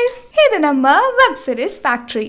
guys இது நம்ம web series factory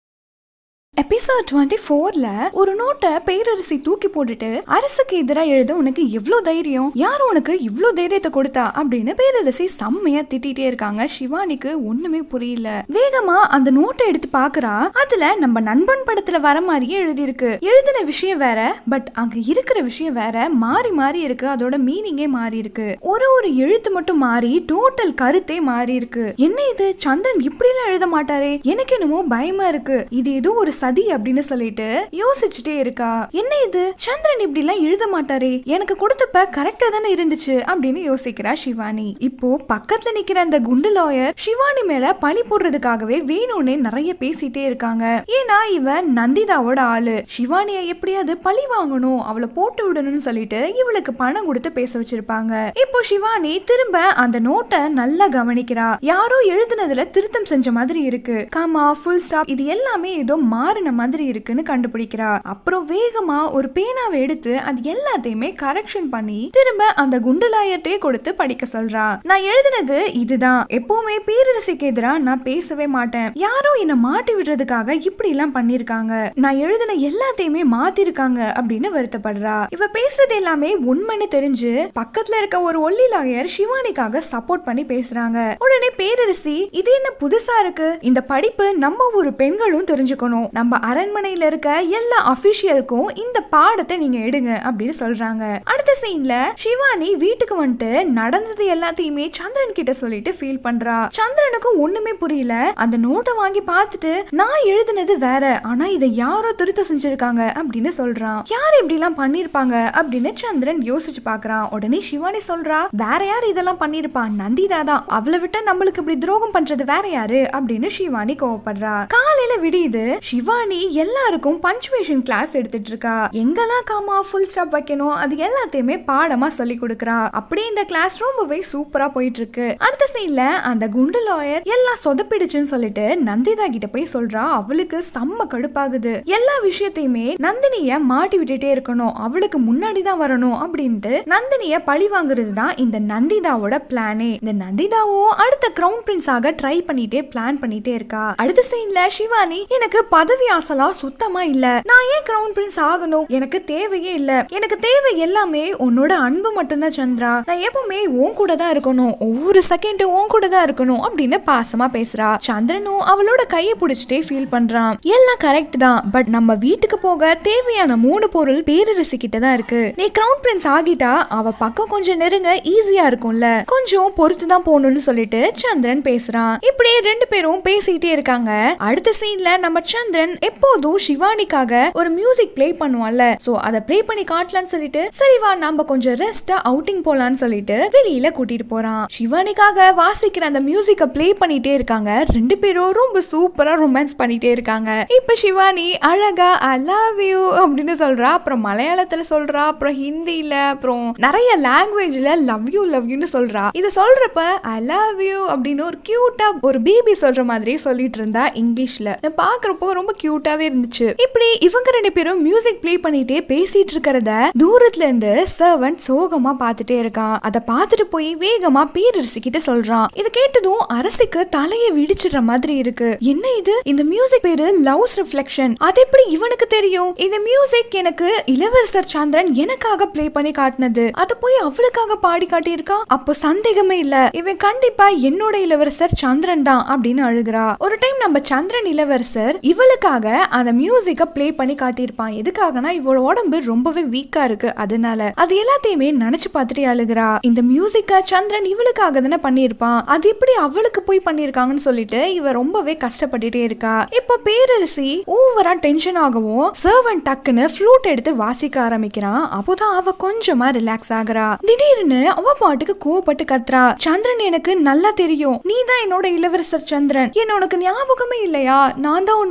episode twenty ஃபோர்ல ஒரு நோட்டை பேரரசி தூக்கி போட்டுட்டு அரசுக்கு எதிராக எழுத உனக்கு எவ்வளோ தைரியம் யார் உனக்கு இவ்வளோ தைரியத்தை கொடுத்தா அப்படின்னு பேரரசி செம்மையா திட்டிகிட்டே இருக்காங்க சிவானிக்கு ஒண்ணுமே புரியல வேகமா அந்த நோட்டை எடுத்து பாக்குறா அதுல நம்ம நண்பன் படத்துல வர மாதிரியே எழுதியிருக்கு எழுதின விஷயம் வேற பட் அங்க இருக்கிற விஷயம் வேற மாறி மாறி இருக்கு அதோட மீனிங்கே மாறி இருக்கு ஒரு ஒரு எழுத்து மட்டும் மாறி டோட்டல் கருத்தே மாறி இருக்கு என்ன இது சந்திரன் இப்படி எல்லாம் எழுத மாட்டாரே எனக்கு என்னமோ பயமா இருக்கு இது ஏதோ ஒரு சதி அப்படின்னு சொல்லிட்டு யோசிச்சுட்டே இருக்கா என்ன இது சந்திரன் இப்படி எல்லாம் எழுத மாட்டாரே எனக்கு கொடுத்தப்ப கரெக்டா தானே இருந்துச்சு அப்படின்னு யோசிக்கிறா சிவானி இப்போ பக்கத்துல நிக்கிற அந்த குண்டு லாயர் சிவானி மேல பழி போடுறதுக்காகவே வேணும்னே நிறைய பேசிட்டே இருக்காங்க ஏன்னா இவன் நந்திதாவோட ஆளு சிவானிய எப்படியாவது பழி வாங்கணும் அவளை போட்டு விடணும்னு சொல்லிட்டு இவளுக்கு பணம் கொடுத்து பேச வச்சிருப்பாங்க இப்போ சிவானி திரும்ப அந்த நோட்டை நல்லா கவனிக்கிறா யாரோ எழுதுனதுல திருத்தம் செஞ்ச மாதிரி இருக்கு காமா ஃபுல் ஸ்டாப் இது எல்லாமே ஏதோ மாறின மாதிரி இருக்குன்னு கண்டுபிடிக்கிறா அப்புறம் வேகமா ஒரு பேனாவை எடுத்து அது எல்லாத்தையுமே கரெக்ஷன் பண்ணி திரும்ப அந்த குண்டுலாயர்ட்டே கொடுத்து படிக்க சொல்றா நான் எழுதினது இதுதான் எப்பவுமே பேரரசிக்கு எதிரா நான் பேசவே மாட்டேன் யாரோ என்ன மாட்டி விடுறதுக்காக இப்படி எல்லாம் பண்ணிருக்காங்க நான் எழுதின எல்லாத்தையுமே மாத்திருக்காங்க அப்படின்னு வருத்தப்படுறா இவ பேசுறது எல்லாமே உண்மைன்னு தெரிஞ்சு பக்கத்துல இருக்க ஒரு ஒல்லி லாயர் சிவானிக்காக சப்போர்ட் பண்ணி பேசுறாங்க உடனே பேரரசி இது என்ன புதுசா இருக்கு இந்த படிப்பு நம்ம ஒரு பெண்களும் தெரிஞ்சுக்கணும் நம்ம அரண்மனையில இருக்க எல்லா அபிஷியலுக்கும் இந்த பாடத்தை நீங்க எடுங்க அப்படின்னு சொல்றாங்க அடுத்த சீன்ல சிவானி வீட்டுக்கு வந்துட்டு நடந்தது எல்லாத்தையுமே சந்திரன் கிட்ட சொல்லிட்டு ஃபீல் பண்றா சந்திரனுக்கு ஒண்ணுமே புரியல அந்த நோட்டை வாங்கி பார்த்துட்டு நான் எழுதுனது வேற ஆனா இதை யாரோ திருத்த செஞ்சிருக்காங்க அப்படின்னு சொல்றான் யார் இப்படி எல்லாம் பண்ணிருப்பாங்க அப்படின்னு சந்திரன் யோசிச்சு பாக்குறான் உடனே சிவானி சொல்றா வேற யார் இதெல்லாம் பண்ணிருப்பா நந்திதா தான் அவளை விட்ட நம்மளுக்கு இப்படி துரோகம் பண்றது வேற யாரு அப்படின்னு சிவானி கோவப்படுறா காலையில விடியுது சிவானி எல்லாருக்கும் பஞ்சுவேஷன் கிளாஸ் எடுத்துட்டு இருக்கா எங்கெல்லாம் காமா ஃபுல் ஸ்டாப் வைக்கணும் அது எல்லாத்தையுமே பாடமா சொல்லி கொடுக்கறா அப்படியே இந்த கிளாஸ் ரொம்பவே சூப்பரா போயிட்டு இருக்கு அடுத்த சீன்ல அந்த குண்டு லாயர் எல்லாம் சொதப்பிடுச்சுன்னு சொல்லிட்டு நந்திதா கிட்ட போய் சொல்றா அவளுக்கு செம்ம கடுப்பாகுது எல்லா விஷயத்தையுமே நந்தினிய மாட்டி விட்டுட்டே இருக்கணும் அவளுக்கு முன்னாடி தான் வரணும் அப்படின்ட்டு நந்தினிய பழி வாங்குறது தான் இந்த நந்திதாவோட பிளானே இந்த நந்திதாவும் அடுத்த கிரவுன் பிரின்ஸ் ஆக ட்ரை பண்ணிட்டே பிளான் பண்ணிட்டே இருக்கா அடுத்த சீன்ல சிவானி எனக்கு பதவி ஆசலாம் சுத்தமா இல்ல நான் ஏன் கிரவுன் பிரின்ஸ் ஆகணும் எனக்கு தேவையே இல்ல எனக்கு தேவை எல்லாமே உன்னோட அன்பு மட்டும்தான் சந்திரா நான் எப்பவுமே உன் கூட தான் இருக்கணும் ஒவ்வொரு செகண்ட் உன் கூட தான் இருக்கணும் அப்படின்னு பாசமா பேசுறா சந்திரனும் அவளோட கையை பிடிச்சிட்டே ஃபீல் பண்றான் எல்லாம் கரெக்ட் தான் பட் நம்ம வீட்டுக்கு போக தேவையான மூணு பொருள் பேரரசி கிட்ட தான் இருக்கு நீ கிரவுன் பிரின்ஸ் ஆகிட்டா அவ பக்கம் கொஞ்சம் நெருங்க ஈஸியா இருக்கும்ல கொஞ்சம் பொறுத்து தான் போகணும்னு சொல்லிட்டு சந்திரன் பேசுறான் இப்படியே ரெண்டு பேரும் பேசிட்டே இருக்காங்க அடுத்த சீன்ல நம்ம சந்திரன் எப்போதும் சிவானிக்காக ஒரு மியூசிக் ப்ளே பண்ணுவான்ல சோ அதை ப்ளே பண்ணி காட்டலாம்னு சொல்லிட்டு சரி வா நம்ம கொஞ்சம் ரெஸ்டா அவுட்டிங் போலான்னு சொல்லிட்டு வெளியில கூட்டிட்டு போறான் சிவானிக்காக வாசிக்கிற அந்த மியூசிக்க ப்ளே பண்ணிட்டே இருக்காங்க ரெண்டு பேரும் ரொம்ப சூப்பரா ரொமான்ஸ் பண்ணிட்டே இருக்காங்க இப்ப சிவானி அழகா ஐ லவ் யூ அப்படின்னு சொல்றா அப்புறம் மலையாளத்துல சொல்றா அப்புறம் ஹிந்தில அப்புறம் நிறைய லாங்குவேஜ்ல லவ் யூ லவ் யூன்னு சொல்றா இத சொல்றப்ப ஐ லவ் யூ அப்படின்னு ஒரு கியூட்டா ஒரு பேபி சொல்ற மாதிரி சொல்லிட்டு இருந்தா இங்கிலீஷ்ல நான் பாக்குறப்போ ரொம்ப கியூட்டாவே இருந்துச்சு இப்படி இவங்க ரெண்டு பேரும் மியூசிக் ப்ளே பண்ணிட்டே பேசிட்டு இருக்கிறத தூரத்துல இருந்து சர்வன்ட் சோகமா பார்த்துட்டே இருக்கான் அதை பார்த்துட்டு போய் வேகமா பேரரசி கிட்ட சொல்றான் இதை கேட்டதும் அரசிக்கு தலையை விடிச்சிடுற மாதிரி இருக்கு என்ன இது இந்த மியூசிக் பேரு லவ்ஸ் ரிஃப்ளெக்ஷன் அது எப்படி இவனுக்கு தெரியும் இந்த மியூசிக் எனக்கு இளவரசர் சந்திரன் எனக்காக ப்ளே பண்ணி காட்டினது அதை போய் அவளுக்காக பாடி காட்டியிருக்கான் அப்போ சந்தேகமே இல்ல இவன் கண்டிப்பா என்னோட இளவரசர் சந்திரன் தான் அப்படின்னு அழுகிறா ஒரு டைம் நம்ம சந்திரன் இளவரசர் இவளுக்காக அந்த மியூசிக்க ப்ளே பண்ணி காட்டியிருப்பான் எதுக்காகனா இவளோட உடம்பு ரொம்பவே வீக்கா இருக்கு அதனால அது எல்லாத்தையுமே நினைச்சு பார்த்துட்டு அழுகிறா இந்த மியூசிக்க சந்திரன் இவளுக்காக தானே பண்ணியிருப்பான் அது எப்படி அவளுக்கு போய் பண்ணியிருக்காங்கன்னு சொல்லிட்டு இவ ரொம்பவே கஷ்டப்பட்டுட்டே இருக்கா இப்போ பேரரசி ஓவரா டென்ஷன் ஆகவும் சர்வன் டக்குன்னு ஃப்ளூட் எடுத்து வாசிக்க ஆரம்பிக்கிறான் அப்போதான் அவ கொஞ்சமா ரிலாக்ஸ் ஆகுறா திடீர்னு அவ பாட்டுக்கு கோவப்பட்டு கத்துறா சந்திரன் எனக்கு நல்லா தெரியும் நீ தான் என்னோட இளவரசர் சந்திரன் என்ன உனக்கு ஞாபகமே இல்லையா நான் தான் உன்னோட யானை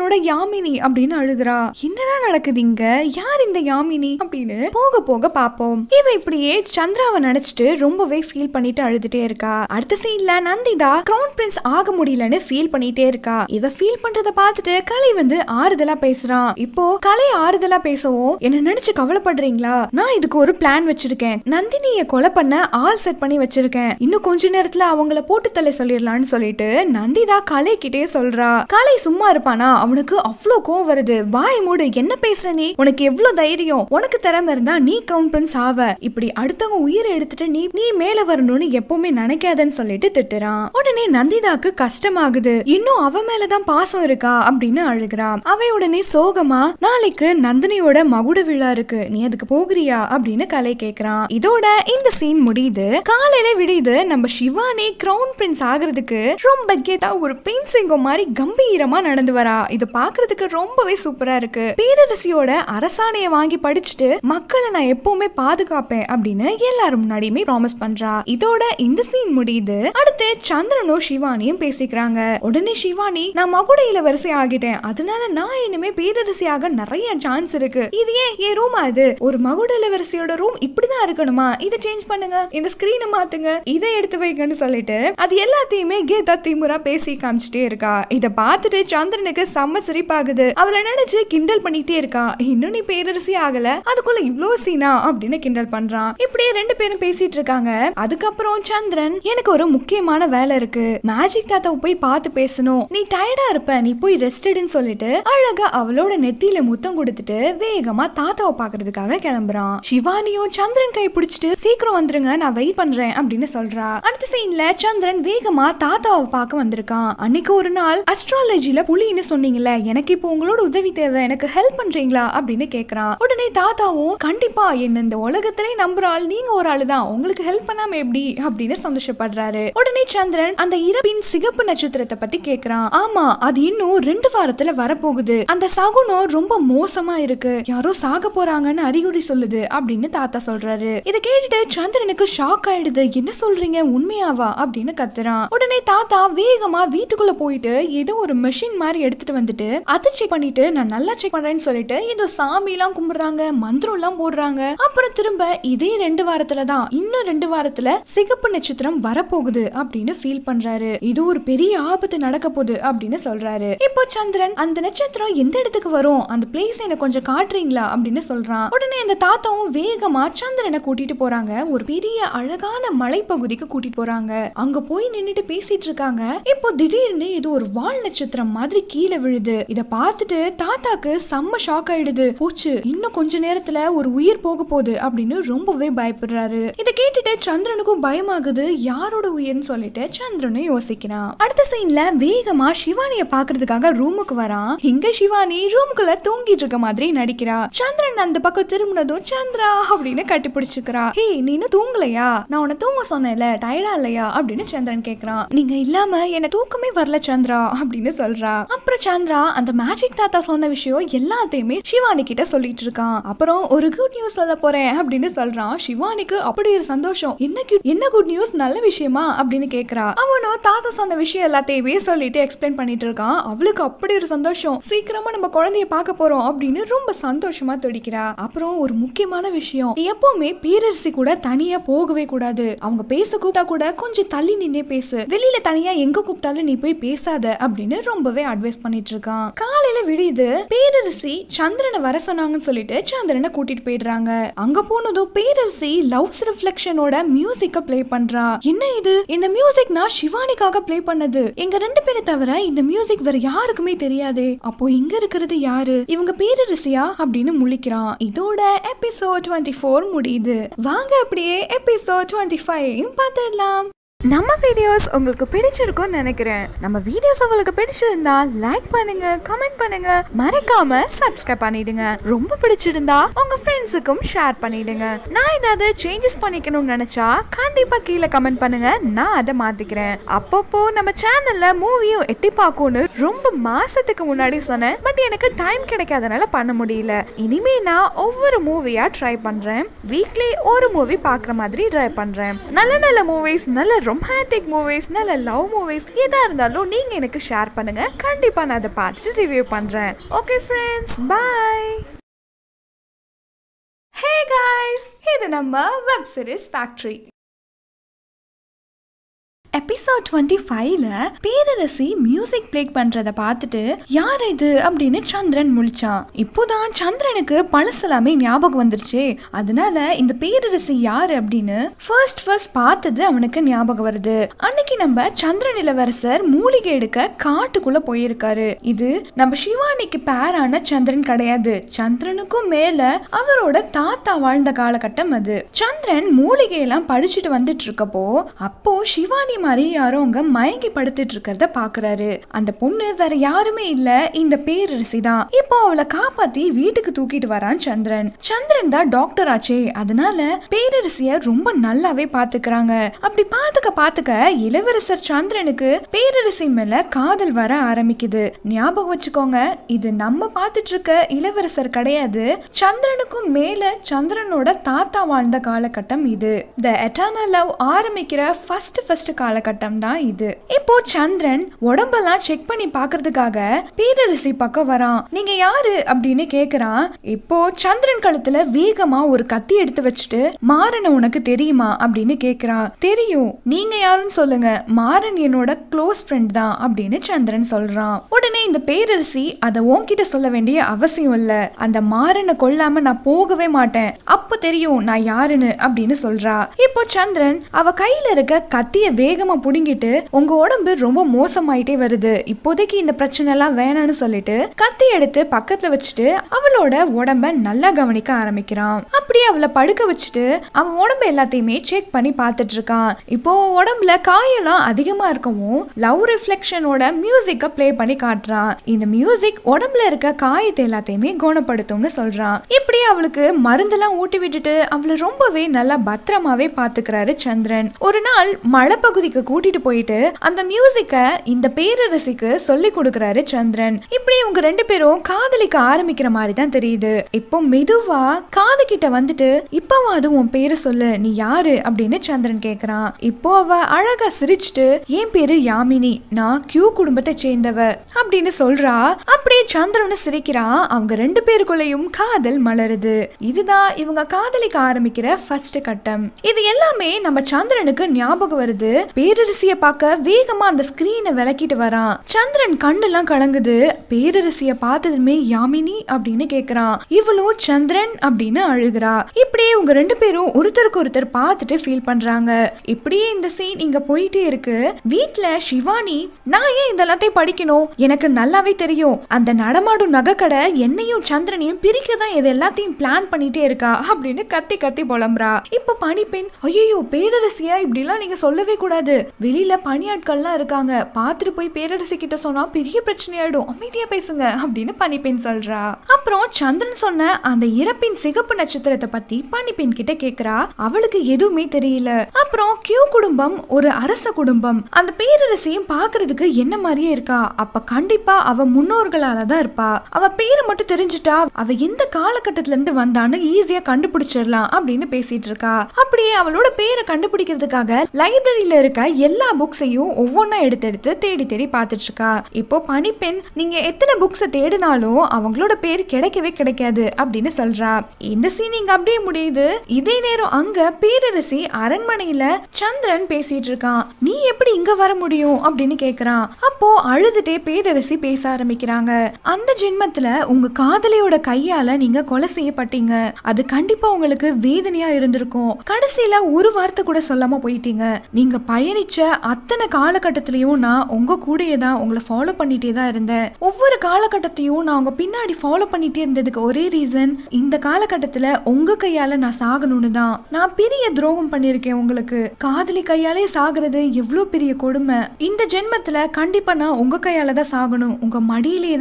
யாமினி அப்படின்னு அழுகுறா என்னடா நடக்குது இங்க யார் இந்த யாமினி அப்படின்னு போக போக பாப்போம் இவ இப்படியே சந்திராவை நினைச்சிட்டு ரொம்பவே ஃபீல் பண்ணிட்டு அழுதுட்டே இருக்கா அடுத்த சீன்ல நந்திதா கிரவுன் பிரின்ஸ் ஆக முடியலன்னு ஃபீல் பண்ணிட்டே இருக்கா இவ ஃபீல் பண்றத பார்த்துட்டு கலை வந்து ஆறுதலா பேசுறான் இப்போ கலை ஆறுதலா பேசவும் என்ன நினைச்சு கவலைப்படுறீங்களா நான் இதுக்கு ஒரு பிளான் வச்சிருக்கேன் நந்தினிய கொலை பண்ண ஆள் செட் பண்ணி வச்சிருக்கேன் இன்னும் கொஞ்ச நேரத்துல அவங்கள போட்டு தலை சொல்லிடலாம்னு சொல்லிட்டு நந்திதா கலை கிட்டே சொல்றா கலை சும்மா இருப்பானா அவனுக்கு அவ்வளோ கோவம் வருது வாய் மூடு என்ன பேசுற நீ உனக்கு எவ்வளவு தைரியம் உனக்கு திறமை இருந்தா நீ கிரவுன் பிரின்ஸ் ஆவ இப்படி அடுத்தவங்க உயிரை எடுத்துட்டு நீ நீ மேல வரணும்னு எப்பவுமே நினைக்காதன்னு சொல்லிட்டு திட்டுறான் உடனே நந்திதாக்கு கஷ்டமாகுது இன்னும் அவ மேலதான் பாசம் இருக்கா அப்படின்னு அழுகிறா அவ உடனே சோகமா நாளைக்கு நந்தினியோட மகுட விழா இருக்கு நீ அதுக்கு போகிறியா அப்படின்னு கலை கேக்குறான் இதோட இந்த சீன் முடியுது காலையில விடியுது நம்ம சிவானி கிரவுன் பிரின்ஸ் ஆகுறதுக்கு ரொம்ப கெத்தா ஒரு பெண் சிங்கம் மாதிரி கம்பீரமா நடந்து வரா இது பாக்குறதுக்கு ரொம்பவே சூப்பரா இருக்கு பேரரசியோட அரசாணைய வாங்கி படிச்சுட்டு மக்களை நான் எப்பவுமே பாதுகாப்பேன் அப்படின்னு எல்லாரும் முன்னாடியுமே ப்ராமிஸ் பண்றா இதோட இந்த சீன் முடியுது அடுத்து சந்திரனும் சிவானியும் பேசிக்கிறாங்க உடனே சிவானி நான் மகுட இளவரசி ஆகிட்டேன் அதனால நான் இனிமே பேரரசியாக நிறைய சான்ஸ் இருக்கு இது ஏன் என் ரூமா இது ஒரு மகுட இளவரசியோட ரூம் இப்படிதான் இருக்கணுமா இதை சேஞ்ச் பண்ணுங்க இந்த ஸ்கிரீனை மாத்துங்க இதை எடுத்து வைங்கன்னு சொல்லிட்டு அது எல்லாத்தையுமே கீதா திமுறா பேசி காமிச்சிட்டே இருக்கா இத பார்த்துட்டு சந்திரனுக்கு செம்ம சிரிப்பாகுது அவளை நினைச்சு கிண்டல் பண்ணிட்டே இருக்கா இன்னும் நீ பேரரசி ஆகல அதுக்குள்ள இவ்ளோ சீனா அப்படின்னு கிண்டல் பண்றான் இப்படியே ரெண்டு பேரும் பேசிட்டு இருக்காங்க அதுக்கப்புறம் சந்திரன் எனக்கு ஒரு முக்கியமான வேலை இருக்கு மேஜிக் தாத்தாவை போய் பார்த்து பேசணும் நீ டயர்டா இருப்ப நீ போய் ரெஸ்டட்னு சொல்லிட்டு அழகா அவளோட நெத்தியில முத்தம் கொடுத்துட்டு வேகமா தாத்தாவை பாக்குறதுக்காக கிளம்புறான் சிவானியும் சந்திரன் கை பிடிச்சிட்டு சீக்கிரம் வந்துருங்க நான் வெயிட் பண்றேன் அப்படின்னு சொல்றா அடுத்த சீன்ல சந்திரன் வேகமா தாத்தாவை பார்க்க வந்திருக்கான் அன்னைக்கு ஒரு நாள் அஸ்ட்ராலஜில புலின்னு சொன்னீங்கல்ல எனக்கு இப்போ உங்களோட உதவி தேவை எனக்கு ஹெல்ப் பண்றீங்களா அப்படின்னு கேக்குறான் உடனே தாத்தாவும் கண்டிப்பா என்ன இந்த உலகத்திலே நம்புற ஆள் நீங்க ஒரு ஆளு தான் உங்களுக்கு ஹெல்ப் பண்ணாம எப்படி அப்படின்னு சந்தோஷப்படுறாரு உடனே சந்திரன் அந்த இறப்பின் சிகப்பு நட்சத்திரத்தை பத்தி கேக்குறான் ஆமா அது இன்னும் ரெண்டு வாரத்துல வரப்போகுது அந்த சகுனம் ரொம்ப மோசமா இருக்கு யாரோ சாக போறாங்கன்னு அறிகுறி சொல்லுது அப்படின்னு தாத்தா சொல்றாரு இதை கேட்டுட்டு சந்திரனுக்கு ஷாக் ஆயிடுது என்ன சொல்றீங்க உண்மையாவா அப்படின்னு கத்துறான் உடனே தாத்தா வேகமா வீட்டுக்குள்ள போயிட்டு ஏதோ ஒரு மெஷின் மாதிரி எடுத்துட்டு வந்துட்டு அதை செக் பண்ணிட்டு நான் நல்லா செக் பண்றேன்னு சொல்லிட்டு ஏதோ சாமி எல்லாம் கும்பிடுறாங்க மந்திரம் எல்லாம் போடுறாங்க அப்புறம் திரும்ப இதே ரெண்டு வாரத்துல தான் இன்னும் ரெண்டு வாரத்துல சிகப்பு நட்சத்திரம் வரப்போகுது அப்படின்னு ஃபீல் பண்றாரு இது ஒரு பெரிய ஆபத்து நடக்க போகுது அப்படின்னு சொல்றாரு இப்போ சந்திரன் அந்த நட்சத்திரம் எந்த இடத்துக்கு வரும் அந்த பிளேஸ் எனக்கு கொஞ்சம் காட்டுறீங்களா அப்படின்னு சொல்றான் உடனே அந்த தாத்தாவும் வேகமா சந்திரனை கூட்டிட்டு போறாங்க ஒரு பெரிய அழகான மலைப்பகுதிக்கு கூட்டிட்டு போறாங்க அங்க போய் நின்னுட்டு பேசிட்டு இருக்காங்க இப்போ திடீர்னு இது ஒரு வால் நட்சத்திரம் மாதிரி கீழே விழுது இத பார்த்துட்டு தாத்தாக்கு செம்ம ஷாக் ஆயிடுது போச்சு இன்னும் கொஞ்ச நேரத்துல ஒரு உயிர் போக போகுது அப்படின்னு ரொம்பவே பயப்படுறாரு இத கேட்டுட்டு சந்திரனுக்கும் பயமாகுது யாரோட உயிர்னு சொல்லிட்டு சந்திரனும் யோசிக்கிறான் அடுத்த சீன்ல வேகமா சிவானிய பாக்குறதுக்காக ரூமுக்கு வரான் இங்க சிவானி ரூமுக்குள்ள தூங்கிட்டு இருக்க மாதிரி நடிக்கிறா சந்திரன் அந்த பக்கம் திரும்பினதும் சந்திரா அப்படின்னு கட்டி பிடிச்சுக்கிறா ஹே நீ இன்னும் தூங்கலையா நான் உன்னை தூங்க சொன்னேன்ல டயர்டா இல்லையா அப்படின்னு சந்திரன் கேக்குறான் நீங்க இல்லாம எனக்கு தூக்கமே வரல சந்திரா அப்படின்னு சொல்றா அப்புறம் சந்திரா அந்த மேஜிக் தாத்தா சொன்ன விஷயம் எல்லாத்தையுமே சிவானி கிட்ட சொல்லிட்டு இருக்கான் அப்புறம் ஒரு குட் நியூஸ் சொல்ல போறேன் அப்படின்னு சொல்றான் சிவானிக்கு அப்படி ஒரு சந்தோஷம் என்ன good- என்ன குட் நியூஸ் நல்ல விஷயமா அப்படின்னு கேக்குறா அவனும் தாத்தா சொன்ன விஷயம் எல்லாத்தையுமே சொல்லிட்டு எக்ஸ்பிளைன் பண்ணிட்டு இருக்கான் அவளுக்கு அப்படி ஒரு சந்தோஷம் சீக்கிரமா நம்ம குழந்தைய பார்க்க போறோம் அப்படின்னு ரொம்ப சந்தோஷமா துடிக்கிறா அப்புறம் ஒரு முக்கியமான விஷயம் நீ எப்பவுமே பேரரசி கூட தனியா போகவே கூடாது அவங்க பேச கூப்பிட்டா கூட கொஞ்சம் தள்ளி நின்னே பேசு வெளியில தனியா எங்க கூப்பிட்டாலும் நீ போய் பேசாத அப்படின்னு ரொம்பவே அட்வைஸ் பண்ணிட்டு இருக்கான் காலையில விடியுது பேரரசி சந்திரனை வர சொன்னாங்கன்னு சொல்லிட்டு சந்திரனை கூட்டிட்டு போயிடுறாங்க அங்க போனதும் பேரரசி லவ்ஸ் ரிஃப்ளெக்ஷனோட மியூசிக்க ப்ளே பண்றா என்ன இது இந்த மியூசிக் நான் சிவானிக்காக ப்ளே பண்ணது எங்க ரெண்டு பேரை தவிர இந்த மியூசிக் வேற யாருக்குமே தெரியாதே அப்போ இங்க இருக்கிறது யாரு இவங்க பேரரசியா அப்படின்னு முழிக்கிறான் இதோட எபிசோட் டுவெண்ட்டி ஃபோர் முடியுது வாங்க அப்படியே எபிசோட் டுவெண்ட்டி ஃபைவ் பார்த்துடலாம் நம்ம வீடியோஸ் உங்களுக்கு பிடிச்சிருக்கும்னு நினைக்கிறேன் நம்ம வீடியோஸ் உங்களுக்கு பிடிச்சிருந்தா லைக் பண்ணுங்க கமெண்ட் பண்ணுங்க மறக்காம சப்ஸ்கிரைப் பண்ணிடுங்க ரொம்ப பிடிச்சிருந்தா உங்க ஃப்ரெண்ட்ஸுக்கும் ஷேர் பண்ணிடுங்க நான் ஏதாவது சேஞ்சஸ் பண்ணிக்கணும்னு நினைச்சா கண்டிப்பா கீழே கமெண்ட் பண்ணுங்க நான் அதை மாத்திக்கிறேன் அப்பப்போ நம்ம சேனல்ல மூவியும் எட்டி பார்க்கணும்னு ரொம்ப மாசத்துக்கு முன்னாடி சொன்னேன் பட் எனக்கு டைம் கிடைக்காதனால பண்ண முடியல இனிமே நான் ஒவ்வொரு மூவியா ட்ரை பண்றேன் வீக்லி ஒரு மூவி பார்க்குற மாதிரி ட்ரை பண்றேன் நல்ல நல்ல மூவிஸ் நல்ல ரொமான்டிக் மூவிஸ் நல்ல லவ் மூவிஸ் எதா இருந்தாலும் நீங்க எனக்கு ஷேர் பண்ணுங்க கண்டிப்பா நான் அதை பார்த்துட்டு ரிவ்யூ பண்றேன் okay friends bye hey guys இது நம்ம web series factory episode twenty ஃபைவ்ல பேரரசி மியூசிக் பிளே பண்றத பார்த்துட்டு யார் இது அப்படின்னு சந்திரன் முழிச்சான் இப்போதான் சந்திரனுக்கு பழசெல்லாமே ஞாபகம் வந்துருச்சு அதனால இந்த பேரரசி யாரு அப்படின்னு ஃபர்ஸ்ட் ஃபர்ஸ்ட் பார்த்தது அவனுக்கு ஞாபகம் வருது அன்னைக்கு நம்ம சந்திரன் இளவரசர் மூலிகை எடுக்க காட்டுக்குள்ள போயிருக்காரு இது நம்ம சிவானிக்கு பேரான சந்திரன் கிடையாது சந்திரனுக்கும் மேல அவரோட தாத்தா வாழ்ந்த காலகட்டம் அது சந்திரன் மூலிகையெல்லாம் படிச்சுட்டு வந்துட்டு இருக்கப்போ அப்போ சிவானி மாதிரி யாரோ அங்க மயங்கி படுத்துட்டு இருக்கிறத பாக்குறாரு அந்த பொண்ணு வேற யாருமே இல்ல இந்த பேரரசி தான் இப்போ அவளை காப்பாத்தி வீட்டுக்கு தூக்கிட்டு வரான் சந்திரன் சந்திரன் தான் டாக்டர் ஆச்சே அதனால பேரரசிய ரொம்ப நல்லாவே பாத்துக்கிறாங்க அப்படி பாத்துக்க பாத்துக்க இளவரசர் சந்திரனுக்கு பேரரசி மேல காதல் வர ஆரம்பிக்குது ஞாபகம் வச்சுக்கோங்க இது நம்ம பார்த்துட்டு இருக்க இளவரசர் கிடையாது சந்திரனுக்கும் மேல சந்திரனோட தாத்தா வாழ்ந்த காலகட்டம் இது த எட்டர்னல் லவ் ஆரம்பிக்கிற ஃபர்ஸ்ட் ஃபர்ஸ்ட் காலகட்டம் தான் இது இப்போ சந்திரன் உடம்பெல்லாம் செக் பண்ணி பாக்குறதுக்காக பேரரசி பக்கம் வரான் நீங்க யாரு அப்படின்னு கேக்குறான் இப்போ சந்திரன் கழுத்துல வேகமா ஒரு கத்தி எடுத்து வச்சுட்டு மாறன உனக்கு தெரியுமா அப்படின்னு கேக்குறான் தெரியும் நீங்க யாருன்னு சொல்லுங்க மாறன் என்னோட க்ளோஸ் ஃப்ரெண்ட் தான் அப்படின்னு சந்திரன் சொல்றான் உடனே இந்த பேரரசி அதை உன்கிட்ட சொல்ல வேண்டிய அவசியம் இல்ல அந்த மாறனை கொல்லாம நான் போகவே மாட்டேன் அப்ப தெரியும் நான் யாருன்னு அப்படின்னு சொல்றா இப்போ சந்திரன் அவ கையில இருக்க கத்திய வேகமா புடுங்கிட்டு உங்க உடம்பு ரொம்ப மோசமாயிட்டே வருது இப்போதைக்கு இந்த பிரச்சனை எல்லாம் வேணாம்னு சொல்லிட்டு கத்தி எடுத்து பக்கத்துல வச்சுட்டு அவளோட உடம்ப நல்லா கவனிக்க ஆரம்பிக்கிறான் அப்படியே அவளை படுக்க வச்சுட்டு அவன் உடம்பு எல்லாத்தையுமே செக் பண்ணி பார்த்துட்டு இருக்கான் இப்போ உடம்புல காயெல்லாம் அதிகமா இருக்கவும் லவ் ரிஃப்ளெக்ஷனோட மியூசிக்க ப்ளே பண்ணி காட்டுறான் இந்த மியூசிக் உடம்புல இருக்க காயத்தை எல்லாத்தையுமே குணப்படுத்தும்னு சொல்றான் இப்படி அவளுக்கு மருந்தெல்லாம் ஊட்டி விட்டுட்டு அவளை ரொம்பவே நல்லா பத்திரமாவே பாத்துக்கிறாரு சந்திரன் ஒரு நாள் மலைப்பகுதிக்கு கூட்டிட்டு போயிட்டு அந்த மியூசிக்க இந்த பேரரசிக்கு சொல்லி கொடுக்கறாரு சந்திரன் இப்படி இவங்க ரெண்டு பேரும் காதலிக்க ஆரம்பிக்கிற மாதிரி தான் தெரியுது இப்போ மெதுவா காது கிட்ட வந்துட்டு இப்பவாது உன் பேரை சொல்லு நீ யாரு அப்படின்னு சந்திரன் கேக்குறான் இப்போ அவ அழகா சிரிச்சுட்டு என் பேரு யாமினி நான் கியூ குடும்பத்தை சேர்ந்தவ அப்படின்னு சொல்றா அப்படியே சந்திரன் சிரிக்கிறான் அவங்க ரெண்டு பேருக்குள்ளேயும் காதல் மலருது இதுதான் இவங்க காதலிக்க ஆரம்பிக்கிற ஃபர்ஸ்ட் கட்டம் இது எல்லாமே நம்ம சந்திரனுக்கு ஞாபகம் வருது பேரரசிய பார்க்க வேகமா அந்த ஸ்கிரீனை விளக்கிட்டு வரான் சந்திரன் கண்ணெல்லாம் கலங்குது பேரரசிய பார்த்ததுமே யாமினி அப்படின்னு கேக்குறான் இவளும் சந்திரன் அப்படின்னு அழுகிறா இப்படியே இவங்க ரெண்டு பேரும் ஒருத்தருக்கு ஒருத்தர் பார்த்துட்டு ஃபீல் பண்றாங்க இப்படியே இந்த சீன் இங்க போயிட்டே இருக்கு வீட்ல சிவானி நான் ஏன் இதெல்லாத்தையும் படிக்கணும் எனக்கு நல்லாவே தெரியும் அந்த நடமாடும் நகைக்கடை என்னையும் சந்திரனையும் பிரிக்க தான் இது எல்லாத்தையும் பிளான் பண்ணிட்டே இருக்கா அப்படின்னு கத்தி கத்தி புலம்புறா இப்ப பனிப்பெண் ஐயோ பேரரசியா இப்படிலாம் நீங்க சொல்லவே கூடாது வெளியில பணியாட்கள்லாம் இருக்காங்க பார்த்துட்டு போய் பேரரசி கிட்ட சொன்னா பெரிய பிரச்சனை ஆயிடும் அமைதியா பேசுங்க அப்படின்னு பனிப்பெண் சொல்றா அப்புறம் சந்திரன் சொன்ன அந்த இறப்பின் சிகப்பு நட்சத்திரத்தை பத்தி பனிப்பெண் கிட்ட கேக்குறா அவளுக்கு எதுவுமே தெரியல அப்புறம் கியூ குடும்பம் ஒரு அரச குடும்பம் அந்த பேரரசியும் பாக்குறதுக்கு என்ன மாதிரியே இருக்கா அப்ப கண்டிப்பா அவ முன்னோர்களால தான் இருப்பா அவ பேரு மட்டும் தெரிஞ்சுட்டா அவ எந்த காலகட்டத்துல இருந்து வந்தான்னு ஈஸியா கண்டுபிடிச்சிடலாம் அப்படின்னு பேசிட்டு இருக்கா அப்படியே அவளோட பேரை கண்டுபிடிக்கிறதுக்காக லைப்ரரியில இருக்க எல்லா புக்ஸையும் ஒவ்வொன்றா எடுத்து எடுத்து தேடி தேடி பார்த்துட்டு இருக்கா இப்போ பனிப்பெண் நீங்க எத்தனை புக்ஸை தேடினாலும் அவங்களோட பேர் கிடைக்கவே கிடைக்காது அப்படின்னு சொல்றா இந்த சீன் இங்க அப்படியே முடியுது இதே நேரம் அங்க பேரரசி அரண்மனையில சந்திரன் பேசிட்டு இருக்கான் நீ எப்படி இங்க வர முடியும் அப்படின்னு கேக்குறான் அப்போ அழுதுட்டே பேரரசி பேச ஆரம்பிக்கிறாங்க அந்த ஜென்மத்துல உங்க காதலியோட கையால நீங்க கொலை செய்யப்பட்டீங்க அது கண்டிப்பா உங்களுக்கு வேதனையா இருந்திருக்கும் கடைசியில ஒரு வார்த்தை கூட சொல்லாம போயிட்டீங்க நீங்க பயணிச்ச அத்தனை காலகட்டத்திலயும் நான் உங்க கூடயே தான் உங்களை ஃபாலோ பண்ணிட்டே தான் இருந்தேன் ஒவ்வொரு காலகட்டத்தையும் நான் உங்க பின்னாடி ஃபாலோ பண்ணிட்டே இருந்ததுக்கு ஒரே ரீசன் இந்த காலகட்டத்துல உங்க கையால நான் சாகணும்னு தான் நான் பெரிய துரோகம் பண்ணிருக்கேன் உங்களுக்கு காதலி கையாலே சாகுறது எவ்வளவு பெரிய கொடுமை இந்த ஜென்மத்துல கண்டிப்பா நான் உங்க கையால தான் சாகணும் உங்க மடியிலே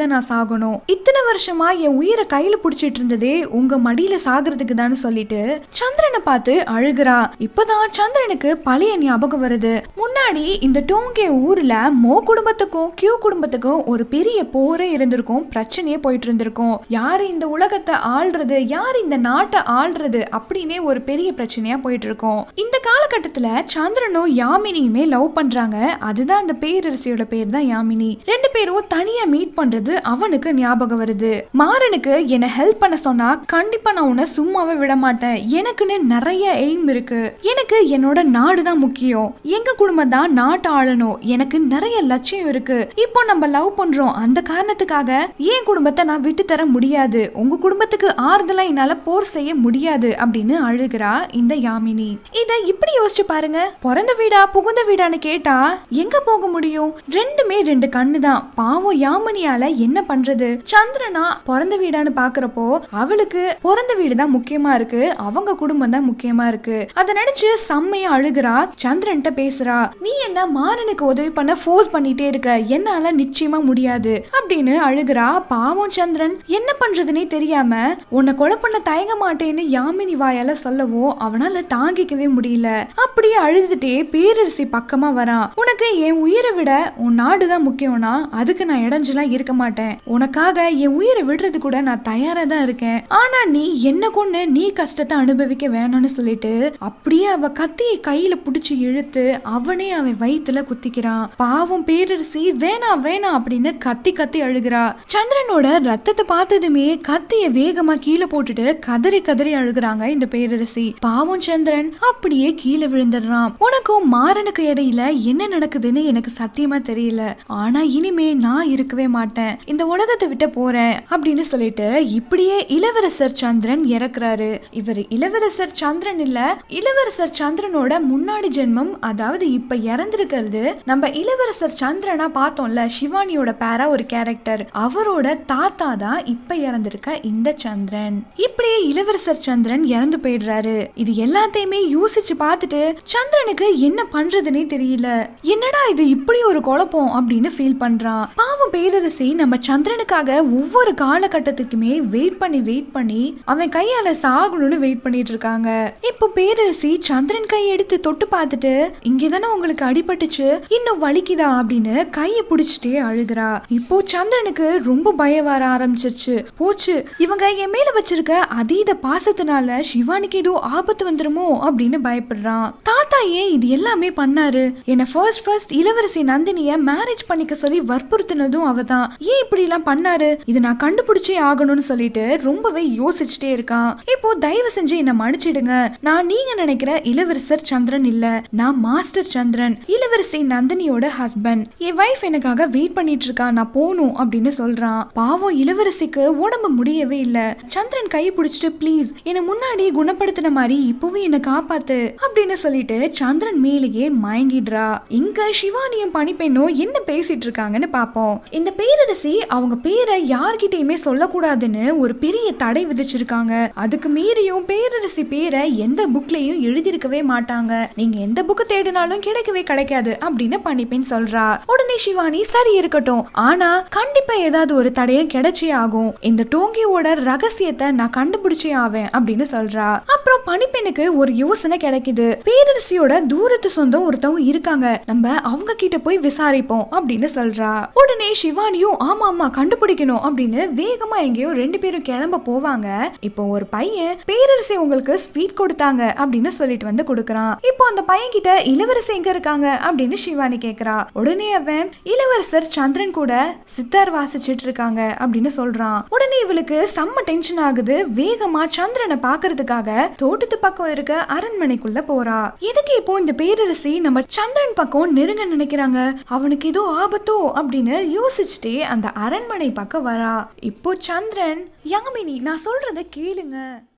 தான் நான் சாகணும் இத்தனை வருஷமா என் உயிரை கையில புடிச்சிட்டு இருந்ததே உங்க மடியில சாகிறதுக்கு தான் சொல்லிட்டு சந்திரனை பார்த்து அழுகிறா இப்பதான் சந்திரனுக்கு பழைய ஞாபகம் வருது முன்னாடி இந்த டோங்கே ஊர்ல மோ குடும்பத்துக்கும் கியூ குடும்பத்துக்கும் ஒரு பெரிய போரே இருந்திருக்கும் பிரச்சனையே போயிட்டு இருந்திருக்கும் யாரு இந்த உலகத்தை ஆள்றது யார் இந்த நாட்டை ஆள்றது அப்படின்னே ஒரு பெரிய பிரச்சனையா போயிட்டு இருக்கும் இந்த காலகட்டத்துல சந்திரனும் யாமினியுமே லவ் பண்றாங்க அதுதான் அந்த பேரரசியோட பேர் தான் யாமினி ரெண்டு பேரும் தனியா மீட் பண்றது அவனுக்கு ஞாபகம் வருது மாறனுக்கு என்ன ஹெல்ப் பண்ண சொன்னா கண்டிப்பா நான் உன்னை சும்மாவே விட மாட்டேன் எனக்குன்னு நிறைய எய்ம் இருக்கு எனக்கு என்னோட நாடு தான் முக்கியம் எங்க குடும்பம் தான் நாட்டை ஆளணும் எனக்கு நிறைய லட்சியம் இருக்கு இப்போ நம்ம லவ் பண்றோம் அந்த காரணத்துக்காக என் குடும்பத்தை நான் விட்டு தர முடியாது உங்க குடும்பத்துக்கு ஆறுதலா என்னால போர் செய்ய முடியாது அப்படின்னு அழுகிறா இந்த யாமினி இத இப்படி யோசிச்சு பாருங்க பிறந்த வீடா புகுந்த வீடான்னு கேட்டா எங்க போக முடியும் ரெண்டுமே ரெண்டு கண்ணு தான் பாவம் யாமினியால என்ன பண்றது சந்திரனா பிறந்த வீடான்னு பாக்குறப்போ அவளுக்கு பிறந்த வீடு தான் முக்கியமா இருக்கு அவங்க குடும்பம் தான் முக்கியமா இருக்கு அதை நினைச்சு செம்மையா அழுகிறா சந்திரன்ட்ட பேசுறா நீ என்ன மாறனுக்கு உதவி பண்ண ஃபோர்ஸ் பண்ணிட்டே இருக்க என்னால நிச்சயமா முடியாது அப்படின்னு அழுகிறா பாவம் சந்திரன் என்ன பண்றதுனே தெரியாம உன்னை கொலை பண்ண தயங்க மாட்டேன்னு யாமினி வாயால சொல்லவும் அவனால தாங்கிக்கவே முடியல அப்படியே அழுதுட்டே பேரரசி பக்கமா வரான் உனக்கு என் உயிரை விட உன் நாடு தான் முக்கியம்னா அதுக்கு நான் இடைஞ்சலாம் இருக்க மாட்டேன் உனக்காக என் உயிரை விடுறது கூட நான் தயாரா தான் இருக்கேன் ஆனா நீ என்ன கொண்டு நீ கஷ்டத்தை அனுபவிக்க வேணாம்னு சொல்லிட்டு அப்படியே அவ கத்தியை கையில புடிச்சு இழுத்து அவனே அவன் வயித்துல குத்திக்கிறான் பாவம் பேரரசி வேணாம் வேணாம் அப்படின்னு கத்தி கத்தி அழுகிறா சந்திரனோட ரத்தத்தை பார்த்ததுமே கத்திய வேகமா கீழே போட்டுட்டு கதறி கதறி அழுகுறாங்க இந்த பேரரசி பாவம் சந்திரன் அப்படியே கீழே விழுந்துடுறான் உனக்கும் மாறனுக்கு இடையில என்ன நடக்குதுன்னு எனக்கு சத்தியமா தெரியல ஆனா இனிமே நான் இருக்கவே மாட்டேன் இந்த உலகத்தை விட்டு போறேன் அப்படின்னு சொல்லிட்டு இப்படியே இளவரசர் சந்திரன் இறக்குறாரு இவர் இளவரசர் சந்திரன் இல்ல இளவரசர் சந்திரனோட முன்னாடி ஜென்மம் அதாவது இப்ப இறந்திருக்கிறது நம்ம இளவரசர் சந்திரனா பார்த்தோம்ல சிவானியோட பேரா ஒரு கேரக்டர் அவரோட தாத்தா தான் இப்ப இறந்திருக்க இந்த சந்திரன் இப்படியே இளவரசர் சந்திரன் இறந்து போயிடுறாரு இது எல்லாத்தையுமே யோசிச்சு பார்த்துட்டு சந்திரனுக்கு என்ன பண்றதுனே தெரியல என்னடா இது இப்படி ஒரு குழப்பம் அப்படின்னு ஃபீல் பண்றான் பாவம் பேரரசி நம்ம சந்திரனுக்காக ஒவ்வொரு காலகட்டத்துக்குமே வெயிட் பண்ணி வெயிட் பண்ணி அவன் கையால சாகணும்னு வெயிட் பண்ணிட்டு இருக்காங்க இப்போ பேரரசி சந்திரன் கையை எடுத்து தொட்டு பார்த்துட்டு இங்கே தானே உங்களுக்கு அடிபட்டுச்சு இன்னும் வலிக்குதா அப்படின்னு கையை பிடிச்சிட்டே அழுகிறா இப்போ சந்திரனுக்கு ரொம்ப பயம் வர ஆரம்பிச்சிருச்சு போச்சு இவங்க என் மேல வச்சிருக்க அதீத பாசத்தினால சிவானிக்கு ஏதோ ஆபத்து வந்துருமோ அப்படின்னு பயப்படுறான் தாத்தா ஏன் இது எல்லாமே பண்ணாரு என்ன ஃபர்ஸ்ட் ஃபர்ஸ்ட் இளவரசி நந்தினிய மேரேஜ் பண்ணிக்க சொல்லி வற்புறுத்தினதும் அவ தான் ஏன் இப்படி எல்லாம் பண்ணாரு இது நான் கண்டுபிடிச்சே ஆகணும்னு சொல்லிட்டு ரொம்பவே யோசிச்சுட்டே இருக்கான் இப்போ தயவு செஞ்சு என்ன மன்னிச்சிடுங்க நான் நீங்க நினைக்கிற இளவரசர் சந்திரன் இல்ல நான் மாஸ்டர் சந்திரன் இளவரசி நந்தினியோட ஹஸ்பண்ட் என் வைஃப் எனக்காக வெயிட் பண்ணிட்டு இருக்கா நான் போகணும் அப்படின்னு சொல்றான் பாவம் இளவரசிக்கு உடம்பு முடியவே இல்ல சந்திரன் கை பிடிச்சிட்டு ப்ளீஸ் என்னை முன்னாடி குணப்படுத்தின மாதிரி இப்பவே என்ன காப்பாத்து அப்படின்னு சொல்லிட்டு சந்திரன் மேலேயே மயங்கிடுறா இங்க சிவானியும் பணிப்பெண்ணும் என்ன பேசிட்டு இருக்காங்கன்னு பாப்போம் இந்த பேரரசி அவங்க பேரை யார்கிட்டயுமே சொல்லக்கூடாதுன்னு ஒரு பெரிய தடை விதிச்சிருக்காங்க அதுக்கு மீறியும் பேரரசி பேரை எந்த புக்லயும் எழுதியிருக்கவே மாட்டாங்க நீங்க எந்த புக்கு தேடினாலும் கிடைக்கவே கிடைக்காது அப்படின்னு பணிப்பெண் சொல்றா உடனே சிவானி சரி இருக்கட்டும் ஆனா கண்டிப்பா ஏதாவது ஒரு தடயம் கிடைச்சே ஆகும் இந்த டோங்கியோட ரகசியத்தை நான் கண்டுபிடிச்சே ஆவேன் அப்படின்னு சொல்றா அப்புறம் பணிப்பெண்ணுக்கு ஒரு யோசனை கிடைக்குது பேரரசியோட தூரத்து சொந்தம் ஒருத்தவங்க இருக்காங்க நம்ம அவங்க கிட்ட போய் விசாரிப்போம் அப்படின்னு சொல்றா உடனே சிவானியும் ஆமா ஆமா கண்டுபிடிக்கணும் அப்படின்னு வேகமா எங்கேயோ ரெண்டு பேரும் கிளம்ப போவாங்க இப்போ ஒரு பையன் பேரரசி உங்களுக்கு ஸ்வீட் கொடுத்தாங்க அப்படின்னு சொல்லிட்டு வந்து கொடுக்கறான் இப்போ அந்த பையன் கிட்ட இளவரசி எங்க இருக்காங்க அப்படின்னு சிவானி கேக்குறா உடனே அவன் இளவரசர் சந்திரன் கூட சித்தார் வாசிச்சிட்டு இருக்காங்க அப்படின்னு சொல்றான் உடனே இவளுக்கு செம்ம டென்ஷன் ஆகுது வேகமா சந்திரனை பாக்குறதுக்காக தோட்டத்து பக்கம் இருக்க அரண்மனைக்குள்ள போறா எதுக்கு இப்போ இந்த பேரரசி நம்ம சந்திரன் பக்கம் நெருங்க நினைக்கிறாங்க அவனுக்கு ஏதோ ஆபத்தோ அப்படின்னு யோசிச்சுட்டே அந்த அரண்மனை பக்கம் வரா இப்போ சந்திரன் யாமினி நான் சொல்றத கேளுங்க